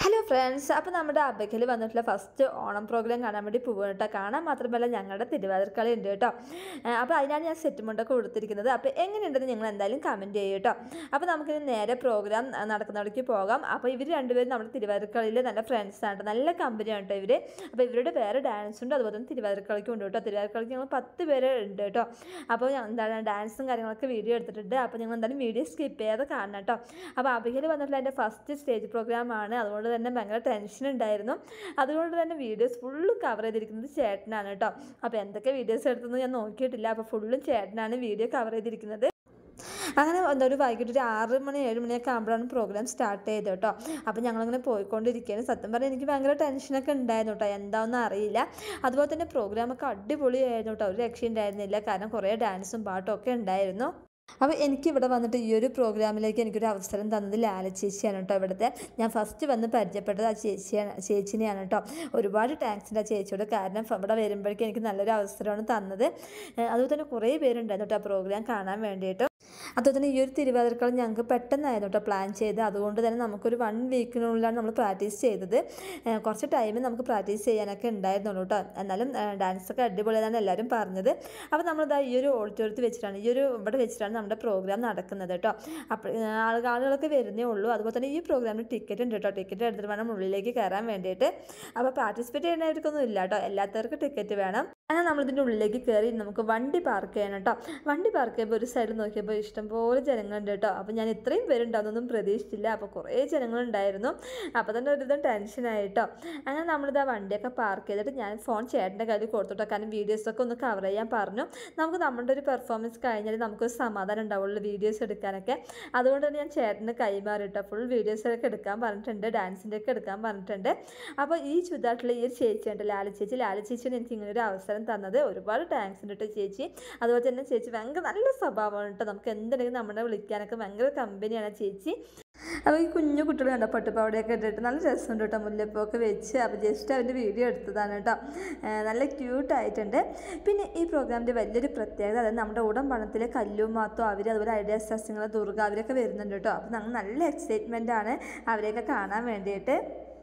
Hello friends അപ്പോൾ നമ്മുടെ അബക്കൽ വന്നിട്ടുള്ള ഫസ്റ്റ് ഓണം പ്രോഗ്രാം കാണാൻ വേണ്ടി പോകും കേട്ടോ കാണാൻ മാത്രമല്ല ഞങ്ങളുടെ തിരുവാതിരക്കളി ഉണ്ട് കേട്ടോ അപ്പോൾ അതിനാണ് ഞാൻ സെറ്റ് മുണ്ടൊക്കെ കൊടുത്തിരിക്കുന്നത് അപ്പോൾ എങ്ങനെയുണ്ടെന്ന് നിങ്ങൾ എന്തായാലും കമൻറ്റ് ചെയ്യും കേട്ടോ അപ്പോൾ നമുക്കിനി നേരെ പ്രോഗ്രാം നടക്കുന്നിടയ്ക്ക് പോകാം അപ്പോൾ ഇവർ രണ്ടുപേരും നമ്മുടെ തിരുവാതിരക്കളിയിൽ നല്ല ഫ്രണ്ട്സാണ് കേട്ടോ നല്ല കമ്പനിയാണ് കേട്ടോ ഇവർ അപ്പോൾ ഇവരുടെ വേറെ ഡാൻസ് ഉണ്ട് അതുപോലെ തന്നെ തിരുവാതിരക്കളിക്കും ഉണ്ട് കേട്ടോ തിരുവാതിരക്കളിക്ക് ഞങ്ങൾ പത്ത് പേര് ഉണ്ട് കേട്ടോ അപ്പോൾ ഞാൻ എന്താണ് ഡാൻസും കാര്യങ്ങളൊക്കെ വീഡിയോ എടുത്തിട്ടുണ്ട് അപ്പോൾ നിങ്ങൾ എന്തായാലും വീഡിയോ സ്കിപ്പ് ചെയ്യാതെ കാണണം കേട്ടോ അപ്പോൾ അബികയിൽ വന്നിട്ടുള്ള എൻ്റെ ഫസ്റ്റ് സ്റ്റേജ് പ്രോഗ്രാമാണ് അതുകൊണ്ട് തന്നെ ഭയങ്കര ടെൻഷൻ ഉണ്ടായിരുന്നു അതുകൊണ്ട് തന്നെ വീഡിയോസ് ഫുള്ളും കവർ ചെയ്തിരിക്കുന്നത് ചേട്ടനാണ് കേട്ടോ അപ്പോൾ എന്തൊക്കെ വീഡിയോസ് എടുത്തെന്ന് ഞാൻ നോക്കിയിട്ടില്ല അപ്പോൾ ഫുള്ളും ചേട്ടനാണ് വീഡിയോ കവർ ചെയ്തിരിക്കുന്നത് അങ്ങനെ എന്താ ഒരു വൈകിട്ട് ഒരു ആറ് മണി ഏഴ് മണിയൊക്കെ ആകുമ്പോഴാണ് പ്രോഗ്രാം സ്റ്റാർട്ട് ചെയ്തത് കേട്ടോ അപ്പോൾ ഞങ്ങളിങ്ങനെ പോയിക്കൊണ്ടിരിക്കുകയാണ് സത്യം പറഞ്ഞാൽ എനിക്ക് ഭയങ്കര ടെൻഷനൊക്കെ ഉണ്ടായിരുന്നു കേട്ടോ എന്താണെന്ന് അറിയില്ല അതുപോലെ തന്നെ പ്രോഗ്രാമൊക്കെ അടിപൊളിയായിരുന്നു കേട്ടോ ഒരു രക്ഷയുണ്ടായിരുന്നില്ല കാരണം കുറേ ഡാൻസും പാട്ടും ഒക്കെ ഉണ്ടായിരുന്നു അപ്പോൾ എനിക്കിവിടെ വന്നിട്ട് ഈ ഒരു പ്രോഗ്രാമിലേക്ക് എനിക്കൊരു അവസരം തന്നത് ലാല ചേച്ചിയാണ് കേട്ടോ ഇവിടുത്തെ ഞാൻ ഫസ്റ്റ് വന്ന് പരിചയപ്പെട്ടത് ആ ചേച്ചിയാണ് ചേച്ചിനെയാണ് കേട്ടോ ഒരുപാട് താങ്ക്സ് ഉണ്ട് ആ ചേച്ചിയോട് കാരണം ഇവിടെ വരുമ്പോഴേക്കും എനിക്ക് നല്ലൊരു അവസരമാണ് തന്നത് ഏഹ് അതുപോലെ തന്നെ കുറേ പേരുണ്ടായിരുന്നു കേട്ടോ ആ പ്രോഗ്രാം കാണാൻ വേണ്ടിയിട്ട് അതുപോലെ തന്നെ ഈ ഒരു തിരുവാതിരക്കളി ഞങ്ങൾക്ക് പെട്ടെന്നായിരുന്നു കേട്ടോ പ്ലാൻ ചെയ്ത് അതുകൊണ്ട് തന്നെ നമുക്കൊരു വൺ വീക്കിനുള്ളിലാണ് നമ്മൾ പ്രാക്ടീസ് ചെയ്തത് ഏഹ് കുറച്ച് ടൈം നമുക്ക് പ്രാക്ടീസ് ചെയ്യാനൊക്കെ ഉണ്ടായിരുന്നുള്ളൂ കേട്ടോ എന്നാലും ഡാൻസൊക്കെ അടിപൊളിയാണെന്ന് എല്ലാവരും പറഞ്ഞത് അപ്പോൾ നമ്മളിതാ ഈ ഒരു ഓഡിറ്റോറിയത്തിൽ വെച്ചിട്ടാണ് ഈ ഒരു ഇവിടെ വെച്ചിട്ടാണ് നമ്മുടെ പ്രോഗ്രാം നടക്കുന്നത് കേട്ടോ അപ്പോൾ ആളുകൾ ആളുകളൊക്കെ വരുന്നേ ഉള്ളൂ അതുപോലെ തന്നെ ഈ പ്രോഗ്രാമിന് ടിക്കറ്റ് ഉണ്ട് കേട്ടോ ടിക്കറ്റ് എടുത്തിട്ട് വേണം ഉള്ളിലേക്ക് കയറാൻ വേണ്ടിയിട്ട് അപ്പോൾ പാർട്ടിസിപ്പേറ്റ് ചെയ്യുന്നവർക്കൊന്നും ഇല്ല കേട്ടോ എല്ലാത്തവർക്കും ടിക്കറ്റ് വേണം അങ്ങനെ നമ്മളിതിൻ്റെ ഉള്ളിലേക്ക് കയറി നമുക്ക് വണ്ടി പാർക്ക് ചെയ്യണം കേട്ടോ വണ്ടി പാർക്ക് ചെയ്യുമ്പോൾ ഒരു സൈഡിൽ നോക്കിയപ്പോൾ ഇഷ്ടംപോലെ ജനങ്ങളുണ്ട് കേട്ടോ അപ്പോൾ ഞാൻ ഇത്രയും പേരുണ്ടാവുന്നൊന്നും പ്രതീക്ഷിച്ചില്ല അപ്പോൾ കുറേ ജനങ്ങളുണ്ടായിരുന്നു അപ്പോൾ തന്നെ ഒരുവിധം ടെൻഷനായിട്ടോ അങ്ങനെ നമ്മളിത് ആ വണ്ടിയൊക്കെ പാർക്ക് ചെയ്തിട്ട് ഞാൻ ഫോൺ ചേട്ടൻ്റെ കയ്യിൽ കൊടുത്തിട്ടോ കാരണം വീഡിയോസൊക്കെ ഒന്ന് കവർ ചെയ്യാൻ പറഞ്ഞു നമുക്ക് നമ്മുടെ ഒരു പെർഫോമൻസ് കഴിഞ്ഞാൽ നമുക്കൊരു സമാധാനം ഉണ്ടാവുള്ളൂ വീഡിയോസ് എടുക്കാനൊക്കെ അതുകൊണ്ട് തന്നെ ഞാൻ ചേട്ടന് കൈമാറിട്ടോ ഫുൾ വീഡിയോസൊക്കെ എടുക്കാൻ പറഞ്ഞിട്ടുണ്ട് ഡാൻസിൻ്റെ ഒക്കെ എടുക്കാൻ പറഞ്ഞിട്ടുണ്ട് അപ്പോൾ ഈ ചുതായിട്ടുള്ള ഈ ഒരു ചേച്ചിയുണ്ട് ലാല ചേച്ചി ലാല ചേച്ചിയാണ് എനിക്ക് ഇങ്ങനെ ഒരു അവസരം തന്നത് ഒരുപാട് താങ്ക്സ് ഉണ്ട് കേട്ടോ ചേച്ചി അതുപോലെ തന്നെ ചേച്ചി ഭയങ്കര നല്ല സ്വഭാവമാണ് കേട്ടോ നമുക്ക് എന്തുണ്ടെങ്കിലും നമ്മളെ വിളിക്കാനൊക്കെ ഭയങ്കര കമ്പനിയാണ് ചേച്ചി അപ്പോൾ ഈ കുഞ്ഞു കുട്ടികൾ കണ്ടോ പട്ടുപാവടയൊക്കെ ഇട്ടിട്ട് നല്ല രസമുണ്ട് കേട്ടോ മുല്ലപ്പൂവൊക്കെ വെച്ച് അപ്പോൾ ജസ്റ്റ് അവൻ്റെ വീഡിയോ എടുത്തതാണ് കേട്ടോ ഏഹ് നല്ല ക്യൂട്ടായിട്ടുണ്ട് പിന്നെ ഈ പ്രോഗ്രാമിൻ്റെ വലിയൊരു പ്രത്യേകത അതായത് നമ്മുടെ ഉടമ്പണത്തിലെ കല്ലും മാത്തോ അവർ അതുപോലെ ഐഡിയ സസ്യങ്ങൾ ദുർഗ അവരൊക്കെ വരുന്നുണ്ട് കേട്ടോ അപ്പോൾ ഞങ്ങൾ നല്ല എക്സൈറ്റ്മെൻ്റ് ആണ് അവരെയൊക്കെ കാണാൻ വേണ്ടിയിട്ട്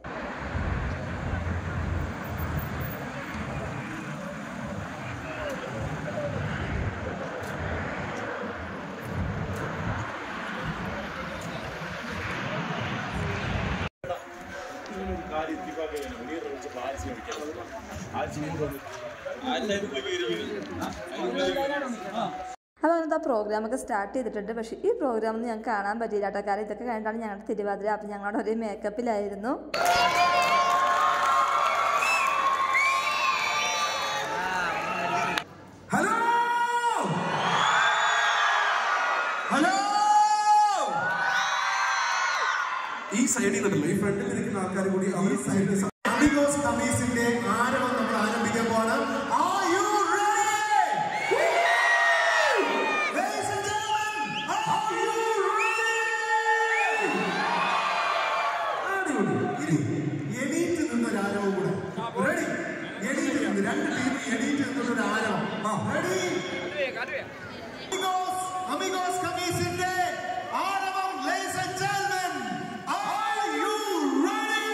അപ്പോൾ അങ്ങനത്തെ ആ പ്രോഗ്രാമൊക്കെ സ്റ്റാർട്ട് ചെയ്തിട്ടുണ്ട് പക്ഷേ ഈ പ്രോഗ്രാം ഒന്നും ഞങ്ങൾക്ക് കാണാൻ പറ്റിയില്ല കേട്ടോ കാരണം ഇതൊക്കെ കഴിഞ്ഞിട്ടാണ് ഞങ്ങളുടെ തിരുവാതിര അപ്പോൾ ഞങ്ങളുടെ ഒരേ മേക്കപ്പിലായിരുന്നു ഹലോ ഹലോ ഈ സൈഡിൽ നിന്നുണ്ടല്ലോ ഈ ഫ്രണ്ടിൽ ഇരിക്കുന്ന ആൾക്കാർ കൂടി അവർ സൈഡിൽ അമിഗോസ് കമീസിന്റെ ആരവം നമ്മൾ ആരംഭിക്കാൻ പോവാണ് Are you ready? Ladies and gentlemen, are you ready? അടിപൊളി. ഇനി എണീറ്റ് നിന്നൊരു ആരവം കൂടെ റെഡി എണീറ്റ് നിന്ന് രണ്ട് ടീം എണീറ്റ് നിന്നൊരു ആരവം റെഡി Amigos, amigos കമീസിന്റെ ആരവം ladies and gentlemen, are you ready?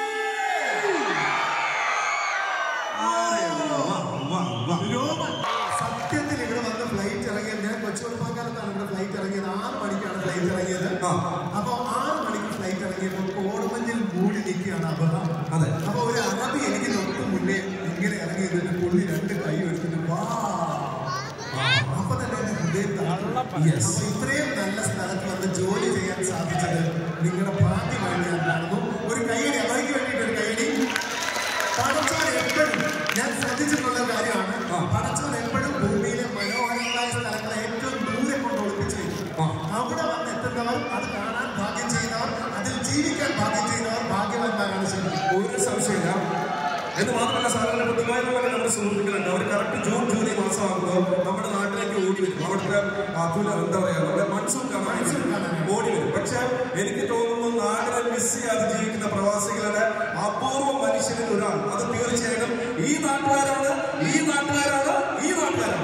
രോമൻ, സത്യത്തിൽ ഇവിടെ വന്ന് ഫ്ലൈറ്റ് ഇറങ്ങിയത് ഞാൻ കൊച്ചുകുടുംബക്കാലത്താണ് ഇവിടെ ഫ്ലൈറ്റ് ഇറങ്ങിയത് ആറ് മണിക്കാണ് ഫ്ലൈറ്റ് ഇറങ്ങിയത് അപ്പൊ ആറ് മണിക്ക് ഫ്ലൈറ്റ് ഇറങ്ങിയപ്പോൾ കോടമഞ്ഞിൽ മൂടി നിൽക്കുകയാണ് അബദ്ധം അതെ അപ്പൊ ഒരു അറബി എനിക്ക് തൊട്ട് മുന്നേ ഇങ്ങനെ ഇറങ്ങി നിന്നിട്ട് പുള്ളി രണ്ട് കൈ എടുത്തിട്ട് വാ അപ്പൊ തന്നെ എന്റെ ഹൃദയം തകർന്നു. അപ്പൊ ഇത്രയും നല്ല സ്ഥലത്ത് വന്ന് ജോലി ചെയ്യാൻ സാധിച്ചത് നിങ്ങളുടെ ഭാഗ്യമായി ഞാൻ കാണുന്നു ഒരു കൈയടി അവർക്ക് വേണ്ടിയിട്ട് ഒരു കൈയടി പടച്ചോൻ എപ്പോഴും ഞാൻ ശ്രദ്ധിച്ചിട്ടുള്ള ഒരു കാര്യമാണ് പടച്ചോൻ എപ്പോഴും ഭൂമിയിലെ മനോഹരങ്ങളായ സ്ഥലങ്ങളെ ഏറ്റവും ദൂരെ കൊണ്ട് ഒളിപ്പിച്ച് വയ്ക്കും. അവിടെ വന്ന് എത്തുന്നവർ അത് കാണാൻ ഭാഗ്യം ചെയ്യുന്നവർ അതിൽ ജീവിക്കാൻ ഭാഗ്യം ചെയ്യുന്നവർ ഭാഗ്യവാന്മാരാണ് ശരിക്കും ഒരു സംശയമില്ല എന്ന് മാത്രമല്ല സാധാരണ പൊതുവായുള്ള നമ്മുടെ സുഹൃത്തുക്കളുണ്ട് അവർ കറക്റ്റ് ജൂൺ ജൂലൈ മാസമാകുമ്പോൾ നമ്മുടെ നാട്ടിലേക്ക് ഓടി വരും അവിടുത്തെ അതുല എന്താ പറയാ നമ്മുടെ മൺസൂൺ കാണാൻ ഓടി വരും പക്ഷെ എനിക്ക് തോന്നുന്നു നാടിനെ മിസ് ചെയ്യാതെ ജീവിക്കുന്ന പ്രവാസികളുടെ അപൂർവ മനുഷ്യരിൽ ഒരാൾ അത് തീർച്ചയായിട്ടും ഈ നാട്ടുകാരാണ് ഈ നാട്ടുകാരാണ് ഈ നാട്ടുകാരാണ്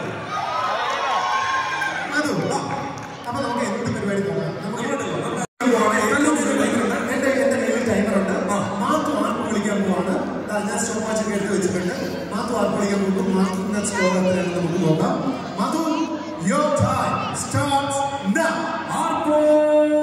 അതോ അപ്പൊ നമുക്ക് എന്ത് പരിപാടി തുടങ്ങാം നമുക്ക് നമ്മളുണ്ടല്ലോ നമ്മുടെ എന്റെ എന്റെ കയ്യിൽ ടൈമർ ഉണ്ട് മാത്രമല്ല ആയിട്ടുണ്ട് മാധു ആർപ്പണിക്കാൻ പോകുന്നു മാധുവിന്റെ സ്കോർ എത്രയാണെന്ന് നമുക്ക് നോക്കാം മധു your time starts now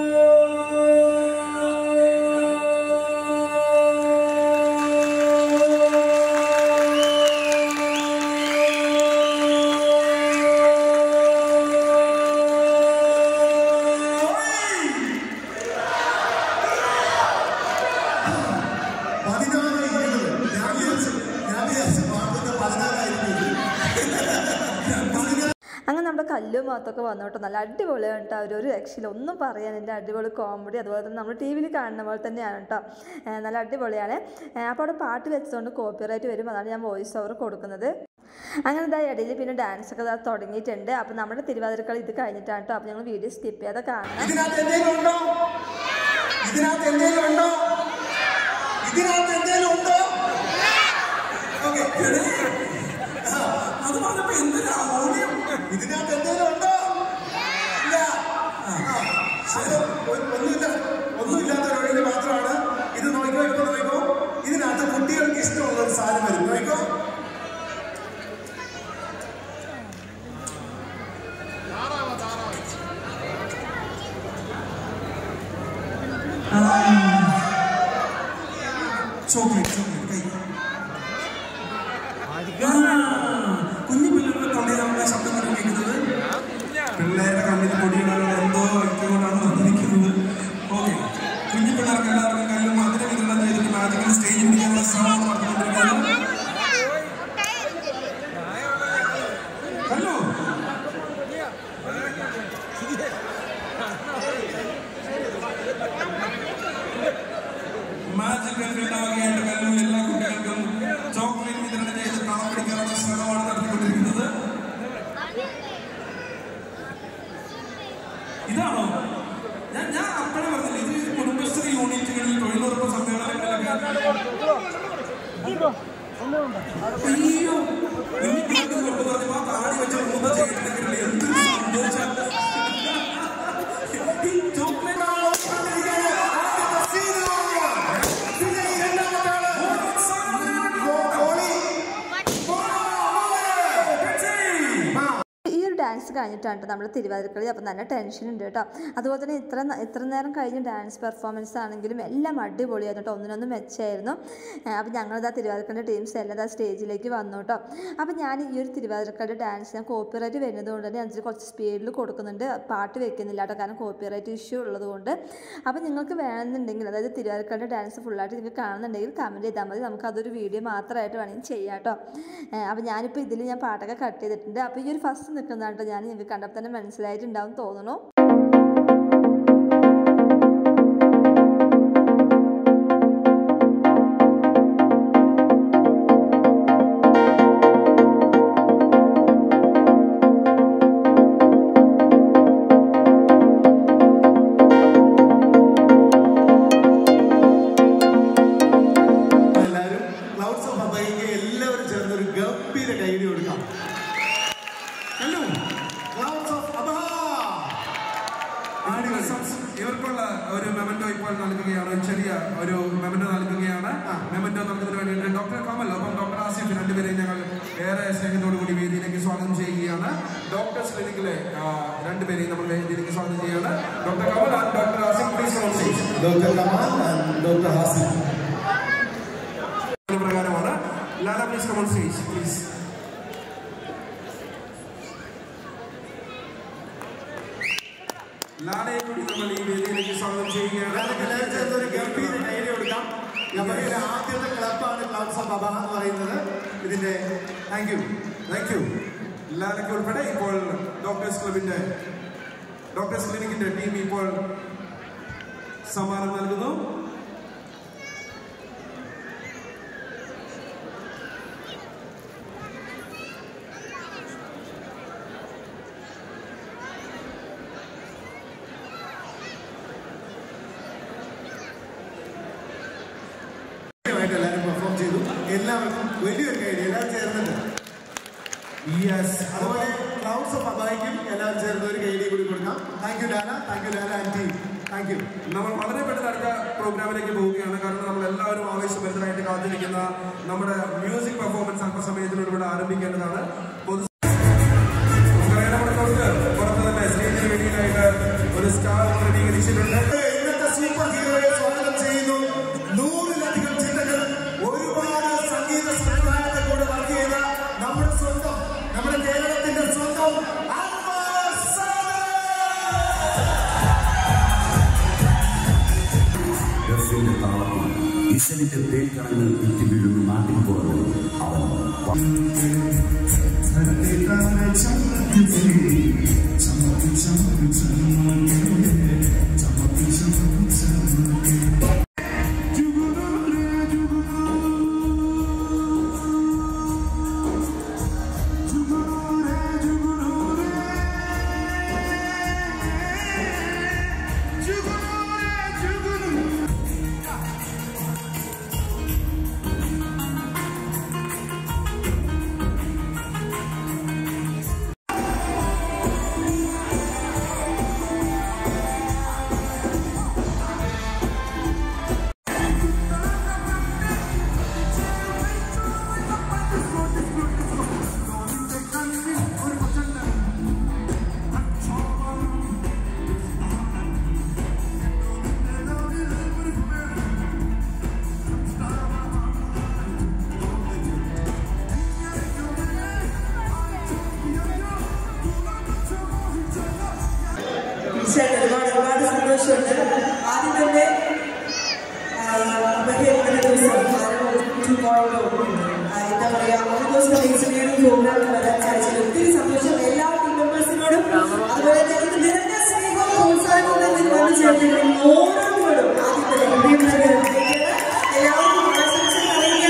പതിനാറ് ഇരുപത് ഞാൻ വിചാരിച്ചു ഞാൻ വിചാരിച്ചു മാധുവിന്റെ പതിനാറായിരിക്കും അങ്ങനെ നമ്മുടെ കല്ലും മാത്രമൊക്കെ വന്നു കേട്ടോ നല്ല അടിപൊളിയാണ് കേട്ടോ അവർ ഒരു രക്ഷയില്ല ഒന്നും പറയാൻ എൻ്റെ അടിപൊളി കോമഡി അതുപോലെ തന്നെ നമ്മൾ ടി വിയിൽ കാണുന്ന പോലെ തന്നെയാണ് കേട്ടോ ഏഹ് നല്ല അടിപൊളിയാണ് ഏഹ് അപ്പോൾ അവിടെ പാട്ട് വെച്ചതുകൊണ്ട് കോപ്പിറൈറ്റ് വരും അതാണ് ഞാൻ വോയിസ് ഓവർ കൊടുക്കുന്നത് അങ്ങനെ ഇതാ ഇടയിൽ പിന്നെ ഡാൻസ് ഒക്കെ ദാ തുടങ്ങിയിട്ടുണ്ട് അപ്പോൾ നമ്മുടെ തിരുവാതിരക്കളി ഇത് കഴിഞ്ഞിട്ടാണ് കേട്ടോ അപ്പോൾ ഞങ്ങൾ വീഡിയോ സ്കിപ്പ് ചെയ്യാതെ കാണണം ഇതിനകത്ത് എന്തെങ്കിലും ഉണ്ടോ ഇതിനകത്ത് എന്തെങ്കിലും ഉണ്ടോ ഇതിനകത്ത് എന്തെങ്കിലും ഉണ്ടോ ഓക്കെ അത് പറഞ്ഞപ്പോ എന്തിനാ മൗര്യം ഇതിനകത്ത് എന്തെങ്കിലും ഉണ്ടോ ഇല്ല ആ, അത് ഒ- ഒന്നുമില്ല ഒന്നുമില്ലാത്ത ഒഴിവിന് മാത്രമാണ് ഇത് നോക്കിക്കോ ഇപ്പൊ നോക്കിക്കോ ഇതിനകത്ത് കുട്ടികൾക്ക് ഇഷ്ടമുള്ള ഒരു സാധനം വരും നോക്കിക്കോ ചോക്ലേറ്റ് ചോക്ലേറ്റ് കൈ കുഞ്ഞു പിള്ളേരുടെ തൊണ്ടയിൽ നമ്മുടെ ശബ്ദം കൊണ്ട് കേൾക്കുന്നത് പിള്ളേരുടെ കണ്ണിൽ പൊടിയിടാനുള്ള എന്തോ വ്യക്തികൊണ്ടാണ് വന്നിരിക്കുന്നത് ഓക്കെ കുഞ്ഞു പിള്ളേർക്ക് എല്ലാവർക്കും കയ്യിൽ മധുരം വിതരണം ചെയ്തിട്ട് മാജിക്കൽ സ്റ്റേജിൽ പിടിക്കാനുള്ള ശ്രമം നടത്തിക്കൊണ്ടിരിക്കുന്നത് ഹലോ മാജിക്കൽ ഉണ്ടാവുകയായിട്ട് കല്ലൂർ എല്ലാ കുട്ടികൾക്കും ചോക്ലേറ്റ് വിതരണം ചെയ്ത് പണം പിടിക്കാനുള്ള ശ്രമമാണ് നടത്തിക്കൊണ്ടിരിക്കുന്നത് ഇതാണോ ഞാൻ ഞാൻ അപ്പോഴേ പറഞ്ഞില്ല ഇത് കുടുംബശ്രീ യൂണിറ്റുകളിൽ തൊഴിലുറപ്പ് സമ്മേളനങ്ങളിലൊക്കെ അയ്യോ കുഞ്ഞിപ്പിള്ളേർക്ക് കൊടുത്തു പറഞ്ഞപ്പോ ആ താടി വെച്ച മൂന്ന് ചെയ്തിട്ടുണ്ടെങ്കിൽ എന്തൊരു സന്തോഷം ഈ ചോക്ലേറ്റ് ഈ ഒരു ഡാൻസ് കഴിഞ്ഞിട്ടാണ് ട്ടോ നമ്മുടെ തിരുവാതിരക്കളി അപ്പം നല്ല ടെൻഷൻ ഉണ്ട് കേട്ടോ അതുപോലെ തന്നെ ഇത്ര ന- ഇത്ര നേരം കഴിഞ്ഞ ഡാൻസ് പെർഫോമൻസ് ആണെങ്കിലും എല്ലാം അടിപൊളിയായിരുന്നു കേട്ടോ ഒന്നിനൊന്നും മെച്ചമായിരുന്നു അപ്പം ഞങ്ങളിതാ തിരുവാതിരക്കളിൻ്റെ ടീംസ് എല്ലാം ഇതാ സ്റ്റേജിലേക്ക് വന്നു കേട്ടോ അപ്പം ഞാൻ ഈ ഒരു തിരുവാതിരക്കളിയുടെ ഡാൻസ് ഞാൻ കോപ്പിറൈറ്റ് വരുന്നത് കൊണ്ട് തന്നെ അതിൽ കുറച്ച് സ്പീഡിൽ കൊടുക്കുന്നുണ്ട് പാട്ട് വെക്കുന്നില്ല കേട്ടോ കാരണം കോപ്പിറൈറ്റ് ഇഷ്യൂ ഉള്ളത് കൊണ്ട് അപ്പം നിങ്ങൾക്ക് വേണമെന്നുണ്ടെങ്കിൽ അതായത് തിരുവാതിരക്കളിയുടെ ഡാൻസ് ഫുള്ളായിട്ട് നിങ്ങൾക്ക് കാണുന്നുണ്ടെങ്കിൽ കമൻറ്റ് ചെയ്താൽ മതി നമുക്ക് അതൊരു വീഡിയോ മാത്രമായിട്ട് വേണമെങ്കിൽ ചെയ്യാം കേട്ടോ അപ്പം ഞാനിപ്പോൾ ഇതിൽ ഞാൻ പാട്ടൊക്കെ കട്ട് ചെയ്തിട്ടുണ്ട് അപ്പോൾ ഈ ഒരു ഫസ്റ്റ് നിൽക്കുന്നതായിട്ട് ഞാൻ നിങ്ങൾക്ക് കണ്ടപ്പോൾ തന്നെ മനസ്സിലായിട്ടുണ്ടാവും തോന്നുന്നു എല്ലാവരും ക്ലൗഡ്സ് ഓഫ് അബൈക്ക് എല്ലാവരും ചേർന്ന് ഒരു ഗംഭീര കൈഡി കൊടുക്കാം ഹലോ ക്ലൗഡ്സ് ഓഫ് അബ ഇവർക്കുള്ള ഒരു മെമന്റോ ഇപ്പോൾ നൽകുകയാണ് ഒരു ചെറിയ ഒരു മെമന്റോ നൽകുകയാണ് മെമന്റോ നൽകുന്നതിന് വേണ്ടിയിട്ട് ഡോക്ടർ കമൽ ഒപ്പം ഡോക്ടർ ആസിഫ് രണ്ടുപേരെയും ഞങ്ങൾ ഏറെ സ്നേഹത്തോടു കൂടി വേദിയിലേക്ക് സ്വാഗതം ചെയ്യുകയാണ് ഡോക്ടേഴ്സ് ക്ലിനിക്കിലെ ആ, രണ്ടുപേരെയും നമ്മൾ വേദിയിലേക്ക് സ്വാഗതം ചെയ്യുകയാണ് doctor Kamal and doctor Asif please come on stage. Doctor Kamal and doctor Hasif ഇത് പ്രകാരമാണ് Lala please come on stage please ലാലയെ കൂടി നമ്മൾ ഈ വേദിയിലേക്ക് സ്വാഗതം ചെയ്യുകയാണ് എല്ലാവർക്കും എല്ലാവരും ചേർന്ന് ഒരു ഗംഭീര കൈഡി കൊടുക്കാം നമ്മുടെ ആദ്യത്തെ ക്ലബാണ് ക്ലബ്സ് ഓഫ് അബ എന്ന് പറയുന്നത് ഇതിന്റെ താങ്ക് യു താങ്ക് യു ലാലയ്ക്ക് ഉൾപ്പെടെ ഇപ്പോൾ ഡോക്ടേഴ്സ് ക്ലബിന്റെ ഡോക്ടേഴ്സ് ക്ലിനിക്കിന്റെ ടീം ഇപ്പോൾ സമ്മാനം നൽകുന്നു ആയിട്ട് എല്ലാവരും പെർഫോം ചെയ്തു എല്ലാവർക്കും വലിയൊരു കൈഡി എല്ലാവരും ചേർന്നിട്ട് യെസ് അതുപോലെ ക്ലൗഡ്സ് ഓഫ് അബായിക്കും എല്ലാവരും ചേർന്ന് ഒരു കൈഡി കൂടി കൊടുക്കാം thank you Lala thank you Lala aunty thank you നമ്മൾ വളരെ പെട്ടെന്ന് അടുത്ത പ്രോഗ്രാമിലേക്ക് പോവുകയാണ് കാരണം നമ്മൾ എല്ലാവരും ആവേശഭരിതരായിട്ട് കാത്തിരിക്കുന്നു ആരംഭിക്കുന്ന നമ്മുടെ മ്യൂസിക് പെർഫോമൻസ് അല്പസമയത്തിനോട് ഇവിടെ ആരംഭിക്കേണ്ടതാണ് പൊതു നമുക്കറിയാം നമ്മുടെ തൊട്ട് പുറത്ത് തന്നെ സ്റ്റേജിന് വേണ്ടിയിട്ടായിട്ട് ഒരു സ്റ്റാർ ക്രമീകരിച്ചിട്ടുണ്ട് ഇന്നത്തെ സൂപ്പർ ഹീറോയെ സ്വാഗതം ചെയ്യുന്നു നൂറിലധികം ചിന്തകൾ ഒരുപാട് സംഗീത സംവിധാനത്തെ കൂടെ വർക്ക് ചെയ്ത നമ്മുടെ സ്വന്തം നമ്മുടെ കേരളത്തിന്റെ സ്വന്തം അൻവർ സാദത്ത്. ഗൾഫിന്റെ താളത്തിൽ ഇസലിന്റെ തേക്കണങ്ങൾ ഇറ്റി വീഴുന്ന നാട്ടിൻ പുറത്ത് അവൻ തീർച്ചയായിട്ടും ഒരുപാട് ഒരുപാട് സന്തോഷമുണ്ട് ആദ്യം തന്നെ അമ്മയ്ക്ക് ദിവസം ടു പോയിന്റ് എന്താ പറയാ ഒരു ദിവസം ബേസിലൊരു പ്രോഗ്രാമിൽ വരാൻ സാധിച്ചത് ഒത്തിരി സന്തോഷം എല്ലാ ടീം മെമ്പേഴ്സിനോടും അതുപോലെ തന്നെ എനിക്ക് നിറഞ്ഞ സ്നേഹവും പ്രോത്സാഹനവും തന്നെ വന്നു ചേർന്നിട്ടുണ്ട് ഓരോരുത്തരോടും ആദ്യം തന്നെ ഹൃദയം നിറഞ്ഞ ഹൃദയത്തിന് എല്ലാവർക്കും ആശംസകൾ അറിയിക്കാം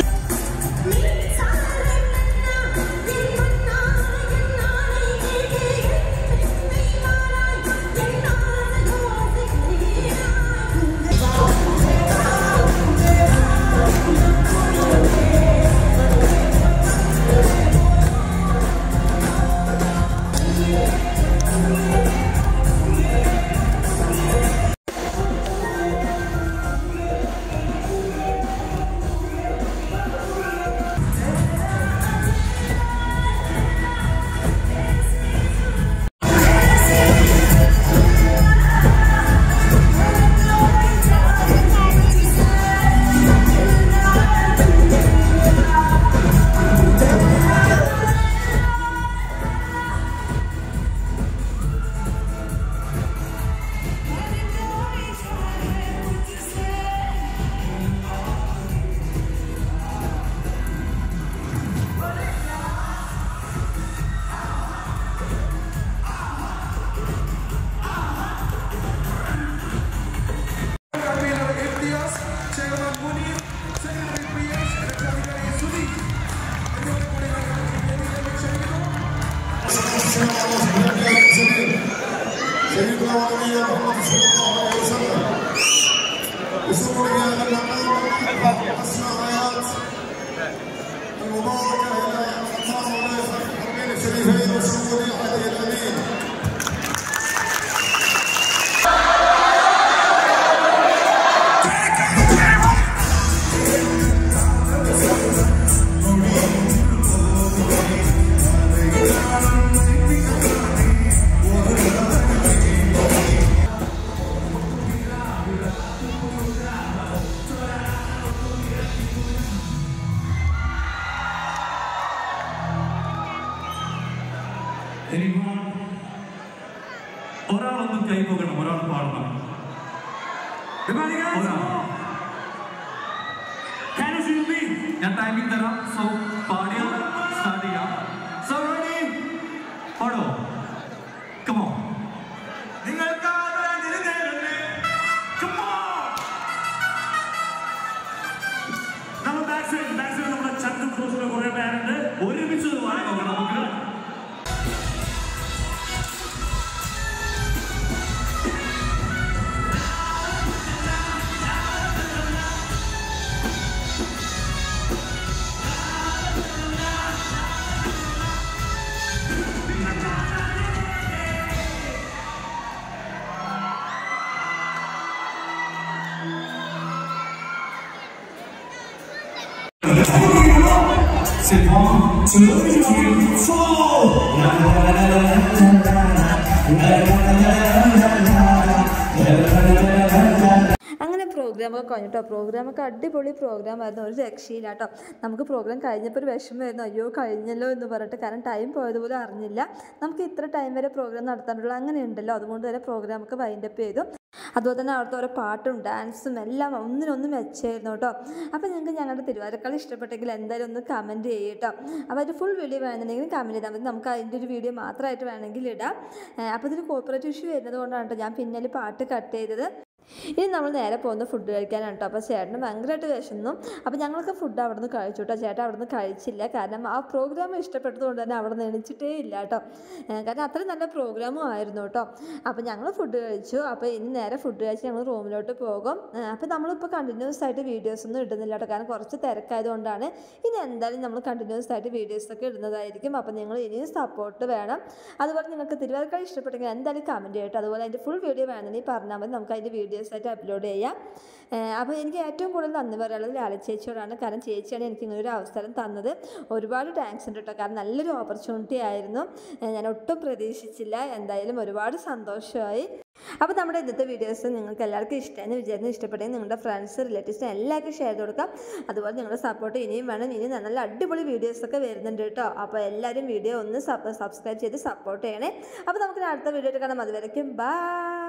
convener Imtiaz chairman Muneer secretary Priyesh രക്ഷാധികാരി സുധി എന്നിവരെ കൂടി ഞങ്ങൾ ഈ വേദിയിലേക്ക് ക്ഷണിക്കുന്നു سيدنا ونبينا محمد صلى الله عليه وسلم يسرني هذا المقام اسمى ايات المباركه الى ختام وليس الحرمين الشريفين وسموني عليه الامين Anyone? ഒരാളൊന്ന് കൈ പോകണം ഒരാൾ പാടണം ഒരാൾ. Can you see me? ഞാൻ ടൈമിംഗ് തരാം സോ പാടിയാൽ സ്റ്റാർട്ട് ചെയ്യാം സോ റെഡി പാടോ കമോ നിങ്ങൾക്ക് നമ്മൾ ബാക്ക് സൈഡ് ബാക്ക് സൈഡ് നമ്മുടെ ചന്ദ്രൻ ക്രോസിലെ കുറെ പേരുണ്ട് ഒരുമിച്ച് പാടി നോക്കണം നമുക്ക് Say one, two, three, four. La la la la la la la അങ്ങനെ പ്രോഗ്രാമൊക്കെ കഴിഞ്ഞിട്ടോ പ്രോഗ്രാമൊക്കെ അടിപൊളി പ്രോഗ്രാം ആയിരുന്നു ഒരു രക്ഷയില്ല കേട്ടോ നമുക്ക് പ്രോഗ്രാം കഴിഞ്ഞപ്പോൾ ഒരു വിഷമമായിരുന്നു അയ്യോ കഴിഞ്ഞല്ലോ എന്ന് പറഞ്ഞിട്ട് കാരണം ടൈം പോയതുപോലെ അറിഞ്ഞില്ല നമുക്ക് ഇത്ര ടൈം വരെ പ്രോഗ്രാം നടത്താനുള്ള അങ്ങനെ ഉണ്ടല്ലോ അതുകൊണ്ട് തന്നെ പ്രോഗ്രാമൊക്കെ വൈൻഡപ്പ് ചെയ്തു അതുപോലെ തന്നെ അവിടുത്തെ ഓരോ പാട്ടും ഡാൻസും എല്ലാം ഒന്നിനൊന്നും മെച്ചമായിരുന്നു കേട്ടോ അപ്പോൾ നിങ്ങൾക്ക് ഞങ്ങളുടെ തിരുവാതിരക്കളി ഇഷ്ടപ്പെട്ടെങ്കിൽ എന്തായാലും ഒന്ന് കമൻറ്റ് ചെയ്യും കേട്ടോ അപ്പോൾ അതിൻ്റെ ഫുൾ വീഡിയോ വേണമെന്നുണ്ടെങ്കിൽ കമൻറ്റ് ചെയ്താൽ മതി നമുക്ക് അതിൻ്റെ ഒരു വീഡിയോ മാത്രമായിട്ട് വേണമെങ്കിൽ ഇടാം ഏഹ് അപ്പോൾ ഇതിന് കോപ്പറേറ്റ് ഇഷ്യൂ വരുന്നത് കൊണ്ടാണ് കേട്ടോ ഞാൻ പിന്നിൽ പാട്ട് കട്ട് ചെയ്തത് ഇനി നമ്മൾ നേരെ പോകുന്ന ഫുഡ് കഴിക്കാനാണ് കേട്ടോ അപ്പോൾ ചേട്ടന് ഭയങ്കരമായിട്ട് വിശന്നു അപ്പോൾ ഞങ്ങളൊക്കെ ഫുഡ് അവിടെ നിന്ന് കഴിച്ചു കേട്ടോ ചേട്ടൻ അവിടെ നിന്ന് കഴിച്ചില്ല കാരണം ആ പ്രോഗ്രാം ഇഷ്ടപ്പെട്ടതുകൊണ്ട് തന്നെ അവിടെ നിന്ന് എണിച്ചിട്ടേ ഇല്ല കേട്ടോ ഏഹ് കാരണം അത്രയും നല്ല പ്രോഗ്രാമും ആയിരുന്നു കേട്ടോ അപ്പോൾ ഞങ്ങൾ ഫുഡ് കഴിച്ചു അപ്പോൾ ഇനി നേരെ ഫുഡ് കഴിച്ച് ഞങ്ങൾ റൂമിലോട്ട് പോകും ഏഹ് അപ്പോൾ നമ്മളിപ്പോൾ കണ്ടിന്യൂസ് ആയിട്ട് വീഡിയോസ് ഒന്നും ഇടുന്നില്ല കേട്ടോ കാരണം കുറച്ച് തിരക്കായതുകൊണ്ടാണ് ഇനി എന്തായാലും നമ്മൾ കണ്ടിന്യൂസ് ആയിട്ട് വീഡിയോസ് ഒക്കെ ഇടുന്നതായിരിക്കും അപ്പോൾ നിങ്ങൾ ഇനിയും സപ്പോർട്ട് വേണം അതുപോലെ നിങ്ങൾക്ക് തിരുവാതിരക്കളി ഇഷ്ടപ്പെട്ടെങ്കിൽ എന്തായാലും കമൻറ്റ് ചെയ്യട്ടോ അതുപോലെ അതിൻ്റെ ഫുൾ വീഡിയോ വേണമെങ്കിൽ പറഞ്ഞാൽ മതി നമുക്ക് അതിൻ്റെ വീഡിയോസ് ആയിട്ട് അപ്ലോഡ് ചെയ്യാം ഏഹ് അപ്പോൾ എനിക്ക് ഏറ്റവും കൂടുതൽ നന്ദി പറയാനുള്ളത് ലാല ചേച്ചിയോടാണ് കാരണം ചേച്ചിയാണ് എനിക്ക് ഇങ്ങനെ ഒരു അവസരം തന്നത് ഒരുപാട് താങ്ക്സ് ഉണ്ട് കേട്ടോ കാരണം നല്ലൊരു ഓപ്പർച്യൂണിറ്റി ആയിരുന്നു ഏഹ് ഞാൻ ഒട്ടും പ്രതീക്ഷിച്ചില്ല എന്തായാലും ഒരുപാട് സന്തോഷമായി അപ്പോൾ നമ്മുടെ ഇന്നത്തെ വീഡിയോസ് നിങ്ങൾക്ക് എല്ലാവർക്കും ഇഷ്ടമെന്ന് വിചാരിക്കുന്നു ഇഷ്ടപ്പെട്ടെങ്കിൽ നിങ്ങളുടെ ഫ്രണ്ട്സ് റിലേറ്റീവ്സിന് എല്ലാവർക്കും ഷെയർ ചെയ്ത് കൊടുക്കാം അതുപോലെ നിങ്ങളുടെ സപ്പോർട്ട് ഇനിയും വേണം ഇനി നല്ല അടിപൊളി വീഡിയോസൊക്കെ വരുന്നുണ്ട് കേട്ടോ അപ്പോൾ എല്ലാവരും വീഡിയോ ഒന്ന് സബ്സ്ക്രൈബ് ചെയ്ത് സപ്പോർട്ട് ചെയ്യണേ അപ്പോൾ നമുക്ക് അടുത്ത വീഡിയോ കാണാം അതുവരയ്ക്കും ബൈ